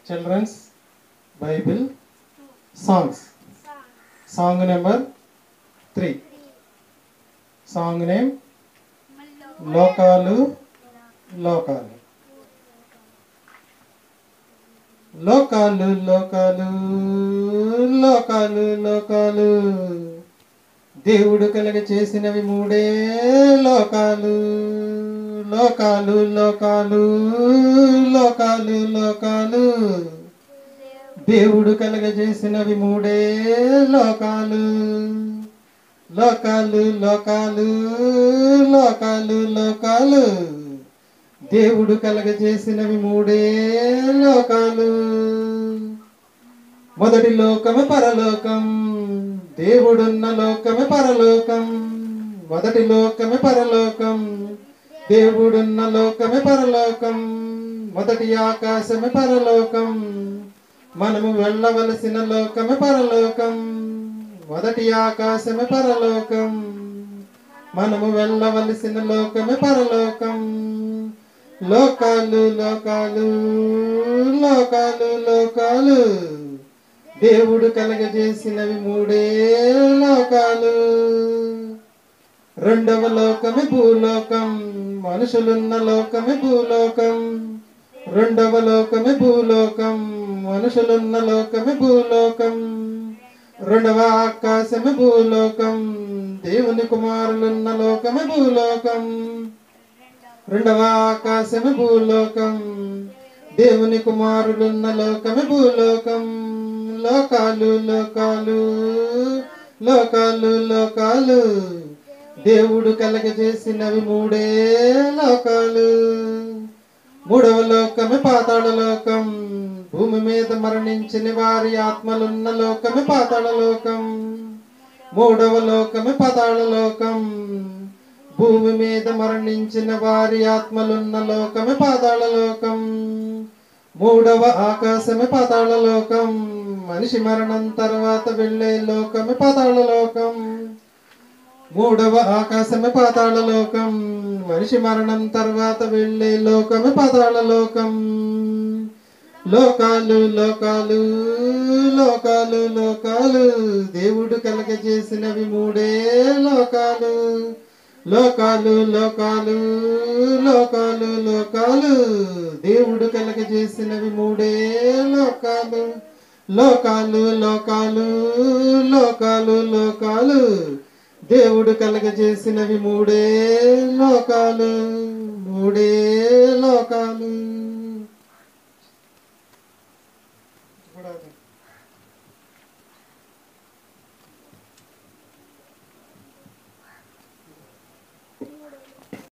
children's Bible songs song number three song name లోకాలు లోకాలు లోకాలు లోకాలు లోకాలు లోకాలు దేవుడు కలగ చేసినవి మూడే లోకాలు లోకాలు లోకాలు లోకాలు లోకాలు దేవుడు కలగ చేసినవి మూడే లోకాలు లోకాలు లోకాలు లోకాలు లోకాలు దేవుడు కలగ చేసినవి మూడే లోకాలు మొదటి లోకమే పరలోకం దేవుడున్న లోకమే పరలోకం మొదటి లోకమే పరలోకం దేవుడున్న లోకమే పరలోకం మొదటి ఆకాశమే పరలోకం మనము వెళ్ళవలసిన లోకమే పరలోకం మొదటి ఆకాశమే పరలోకం మనము వెళ్ళవలసిన లోకమే పరలోకం లోకాలు లోకాలు లోకాలు లోకాలు దేవుడు కలగజేసినవి మూడే లోకాలు రెండవ లోకమే భూలోకం మనుషులున్న లోకమే భూలోకం రెండవ లోకమే భూలోకం మనుషులున్న లోకమే భూలోకం రెండవ ఆకాశమే భూలోకం దేవుని కుమారులున్న లోకమే భూలోకం రెండవ ఆకాశమే భూలోకం దేవుని కుమారులున్న లోకమే భూలోకం లోకాలు లోకాలు లోకాలు లోకాలు దేవుడు కలగజేసినవి మూడే లోకాలు మూడవ లోకమే పాతాళ లోకం భూమి మీద మరణించిన వారి ఆత్మలున్న లోకమే పాతాళ లోకం మూడవ లోకమే పాతాళ లోకం భూమి మీద మరణించిన వారి ఆత్మలున్న లోకమే పాతాళ లోకం మూడవ ఆకాశమే పాతాళ లోకం మనిషి మరణం తర్వాత వెళ్ళే లోకమే పాతాళ లోకం మూడవ ఆకాశమే పాతాళ లోకం మనిషి మరణం తర్వాత వెళ్ళే లోకమే పాతాళ లోకం లోకాలు లోకాలు లోకాలు లోకాలు దేవుడు కలగజేసినవి మూడే లోకాలు లోకాలు లోకాలు లోకాలు లోకాలు దేవుడు కలగజేసినవి మూడే లోకాలు లోకాలు లోకాలు లోకాలు లోకాలు దేవుడు కలగజేసినవి మూడే లోకాలు మూడే లోకాలు